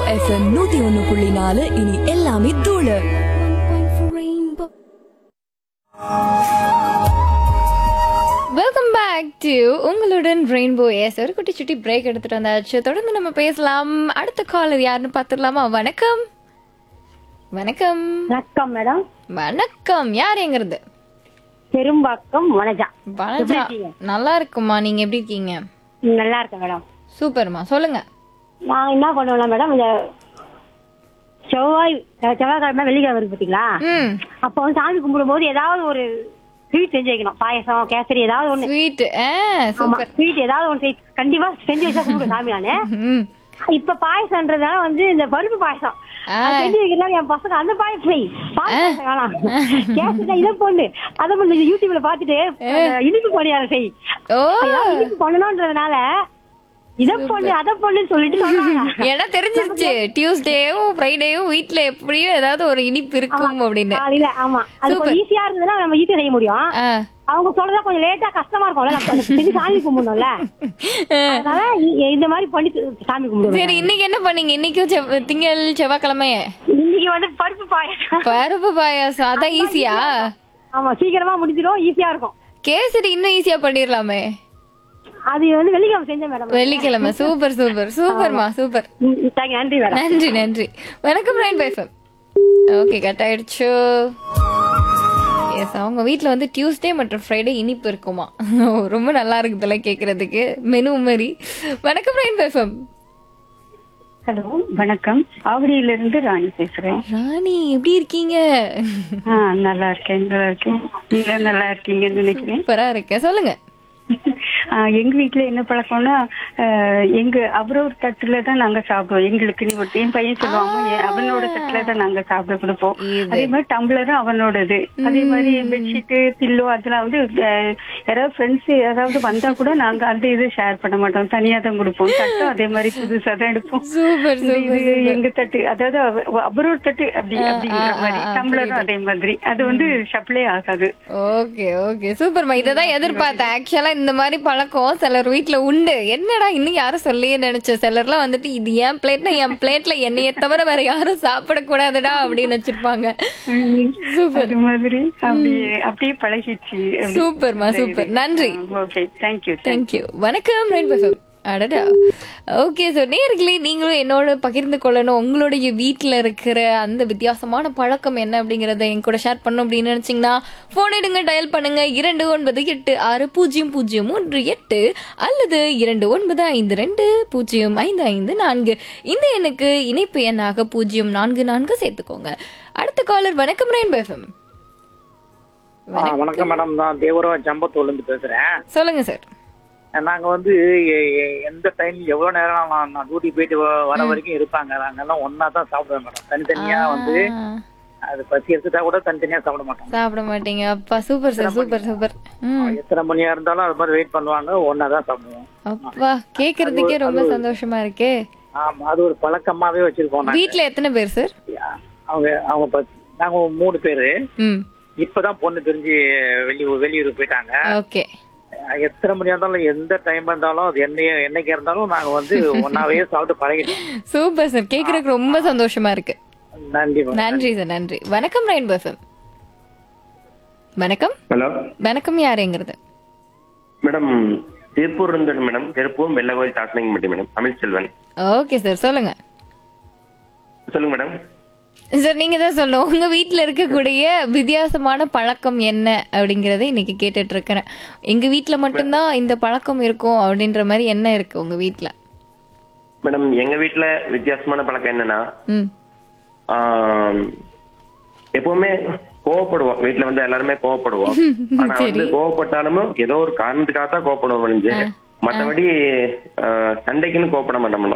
FM நூத்தி ஒண்ணு புள்ளி நாலு இனி எல்லாமே தூளு வெல்கம் பேக் டு உங்களுடன் ரெயின்போ எஸ் ஒரு குட்டி சுட்டி பிரேக் எடுத்துட்டு வந்தாச்சு தொடர்ந்து நம்ம பேசலாம் அடுத்த காலர் யாருன்னு பார்த்துடலாமா வணக்கம் வணக்கம் வணக்கம் மேடம் வணக்கம் யார் எங்கிறது பெரும்பாக்கம் வனஜா வணக்கம் எப்படி இருக்கீங்க? நல்லா இருக்குமா நீங்க எப்படி இருக்கீங்க நல்லா இருக்கேன் மேடம் சூப்பர்மா சொல்லுங்க நான் என்ன பண்ணுவேன் மேடம் இந்த செவ்வாய் அஹ் செவ்வாய்க்கிழமை வெள்ளிக்கிழமை இருக்கு பாத்தீங்களா ம் அப்போ வந்து சாமி கும்பிடும் போது ஏதாவது ஒரு ஸ்வீட் செஞ்சு வைக்கணும் பாயசம் கேசரி ஏதாவது ஒண்ணு ஸ்வீட் ஆ ஆமா சூப்பர் ஸ்வீட் ஏதாவது ஒண்ணு செய்- கண்டிப்பா செஞ்சு வச்சா கும்பிடுவேன் சாமி நானு ம் இப்ப பாயசம்ன்றதால வந்து இந்த பருப்பு பாயசம் ஆ. அது செஞ்சு வைக்கலாம் என் பசங்க அந்த பாயசம் செய் பாயசம் வேணாம் கேசரி இதை பொண்ணு அதை பண்ணு யூடியூப்ல பாத்துட்டு அந்த இனிப்பு பணியாரம் செய் ஓ ஏதாவது இனிப்பு பண்ணணும்ன்றதுனால இத பொண்ணு அத பொண்ணுன்னு சொல்லிட்டு சொல்றாங்க ஏன்னா தெரிஞ்சிருச்சு டியூஸ்டேயும் ஃப்ரைடேயும் வீட்ல எப்படியும் ஏதாவது ஒரு இனிப்பு இருக்கும் அப்படின்னு காலையில ஆமா அது கொஞ்சம் ஈஸியா இருந்ததுன்னா நம்ம ஈஸியா செய்ய முடியும் ஆ. அவங்க சொல்றதா கொஞ்சம் லேட்டா கஷ்டமா இருக்கும்ல நம்ம அதை செஞ்சு சாமி கும்பிடணும்ல அதனால இ- இந்த மாதிரி பண்ணி சாமி கும்பிடுவோம் சரி இன்னைக்கு என்ன பண்ணீங்க இன்னைக்கும் செவ்- திங்கள் செவ்வாய்க்கிழமை இன்னைக்கு வந்து பருப்பு பாயசம் பருப்பு பாயாசம் அதான் ஈஸியா ஆமா சீக்கிரமா முடிஞ்சிடும் ஈஸியா இருக்கும் கேசரி இன்னும் ஈஸியா பண்ணிடலாமே அது வந்து வெள்ளிக்கிழமை செஞ்சேன் மேடம் வெள்ளிக்கிழமை சூப்பர் சூப்பர் சூப்பர்மா சூப்பர் தேங்க் நன்றி மேடம் நன்றி நன்றி வணக்கம் ரைன் பேஃபம் ஓகே கட் ஆயிடுச்சு எஸ் அவங்க வீட்டில் வந்து டியூஸ்டே மற்றும் ஃப்ரைடே இனிப்பு இருக்குமா ரொம்ப நல்லா இருக்குதுல கேட்கறதுக்கு மெனு மாதிரி வணக்கம் ரைன் பேஃபம் ஹலோ வணக்கம் ஆவடியிலிருந்து ராணி பேசுறேன் ராணி எப்படி இருக்கீங்க ஆ நல்லா இருக்கேன் நல்லா இருக்கேன் நீங்க நல்லா இருக்கீங்கன்னு நினைக்கிறேன் சூப்பரா இருக்கேன் சொல்லுங்க ஆ, எங்க வீட்ல என்ன பழக்கம்னா ஆ, எங்க அவரோட தட்டுல தான் நாங்க சாப்பிடுவோம் எங்களுக்கு நீ ஒரு- என் பையன் சொல்லுவாங்க "என் அவனோட தட்டுல தான் நாங்க சாப்பிட கொடுப்போம் இது. அதே மாதிரி டம்ளரும் அவனோடது அதே மாதிரி பெட்ஷீட் பில்லோ அதெல்லாம் வந்து ஆ, யாராவது ஃப்ரெண்ட்ஸ் யாராவது வந்தா கூட நாங்க அந்த இது ஷேர் பண்ண மாட்டோம் தனியா தான் கொடுப்போம் தட்டும் அதே மாதிரி புதுசா தான் எடுப்போம் சூப்பர் இந்த சூப்பர் இது எங்க தட்டு அதாவது அவ- அவரோட தட்டு அப்படி அப்படிங்கிற ஆ, மாதிரி ஆ, டம்ளரும் அதே மாதிரி அது வந்து சப்ளை ஆகாது ஓகே ஓகே சூப்பர்மா இததான் எதிர்பார்த்தேன் ஆக்சுவலா இந்த மாதிரி பழக்கம் சிலர் வீட்ல உண்டு என்னடா இன்னும் யாரும் சொல்லியே நினைச்சேன் சிலர்லாம் வந்துட்டு இது என் பிளேட்னா என் பிளேட்ல என்னைய தவிர வேற யாரும் சாப்பிடக்கூடாதுடா அப்படின்னு வச்சிருப்பாங்க சூப்பர் அது மாதிரி அப்படியே அப்படியே பழகிடுச்சு சூப்பர்மா சூப்பர் நன்றி ஓகே தேங்க்யூ தேங்க்யூ வணக்கம் ரெயின் பஃபம் அடடா ஓகே ஸோ நேர்களே நீங்களும் என்னோட பகிர்ந்து கொள்ளணும் உங்களுடைய வீட்டில் இருக்கிற அந்த வித்தியாசமான பழக்கம் என்ன அப்படிங்கிறத என் கூட ஷேர் பண்ணணும் அப்படின்னு நினச்சிங்கன்னா ஃபோன் எடுங்க டயல் பண்ணுங்க இரண்டு ஒன்பது எட்டு ஆறு பூஜ்ஜியம் பூஜ்ஜியம் மூன்று எட்டு அல்லது இரண்டு ஒன்பது ஐந்து ரெண்டு பூஜ்ஜியம் ஐந்து ஐந்து நான்கு இந்த எண்ணுக்கு இணைப்பு எண்ணாக பூஜ்ஜியம் நான்கு நான்கு சேர்த்துக்கோங்க அடுத்த காலர் வணக்கம் ரெயின் பஃபம் ஆ, வணக்கம் மேடம் நான் தேவரா ஜம்பத்தூர்ல இருந்து பேசுறேன் சொல்லுங்க சார் நாங்க வந்து எ- எ- எந்த டைம் எவ்வளவு நேரம் நான் நான் டியூட்டி போயிட்டு வ- வர வரைக்கும் இருப்பாங்க நாங்க எல்லாம் ஒன்னா தான் சாப்பிடுவோம் மேடம் தனித்தனியா வந்து அது பசி எடுத்துட்டா கூட தனித்தனியா சாப்பிட மாட்டோம் சாப்பிட மாட்டீங்க அப்பா சூப்பர் சார் சூப்பர் சூப்பர் ம் எத்தனை மணியா இருந்தாலும் அது மாதிரி வெயிட் பண்ணுவாங்க ஒன்னா தான் சாப்பிடுவோம் அப்பா கேக்குறதுக்கே ரொம்ப சந்தோஷமா இருக்கே ஆமா அது ஒரு பழக்கமாவே வச்சிருக்கோம் நாங்க வீட்ல எத்தனை பேர் சார் அவங்க அவங்க ப- நாங்க ஒரு மூணு பேரு ம் இப்பதான் பொண்ணு தெரிஞ்சு வெளியூர் வெளியூர் போயிட்டாங்க ஓகே எத்தனை மணியா இருந்தாலும் எந்த டைம் இருந்தாலும் அது என்னைய என்னைக்கு இருந்தாலும் நாங்க வந்து ஒன்னாவே சாப்பிட்டு பழகிட்டோம் சூப்பர் சார் கேக்குறதுக்கு ரொம்ப சந்தோஷமா இருக்கு நன்றி மேடம் நன்றி சார் நன்றி வணக்கம் ரெயின் பஃபம் வணக்கம் ஹலோ வணக்கம் யாருங்கிறது மேடம் திருப்பூர் இருந்து மேடம் திருப்பூர் வெள்ளகோயில் தாட்லிங் மட்டும் madam Tamil Selvan okay sir சொல்லுங்க சொல்லுங்க மேடம் சார் நீங்க தான் சொல்லணும் உங்க வீட்ல இருக்கக்கூடிய வித்தியாசமான பழக்கம் என்ன அப்படிங்கறத இன்னைக்கு கேட்டுட்டு இருக்கிறேன் எங்க வீட்ல மட்டும்தான் இந்த பழக்கம் இருக்கும் அப்படின்ற மாதிரி என்ன இருக்கு உங்க வீட்ல மேடம் எங்க வீட்ல வித்தியாசமான பழக்கம் என்னன்னா ம் ஆம், எப்பவுமே கோவப்படுவோம் வீட்ல வந்து எல்லாருமே கோவப்படுவோம் ஆனா வந்து கோவப்பட்டாலும் ஏதோ ஒரு காரணத்துக்காக தான் கோவப்படுவோம் ஒழிஞ்சு மத்தபடி ஆ, சண்டைக்குன்னு கோவப்பட மாட்டோம்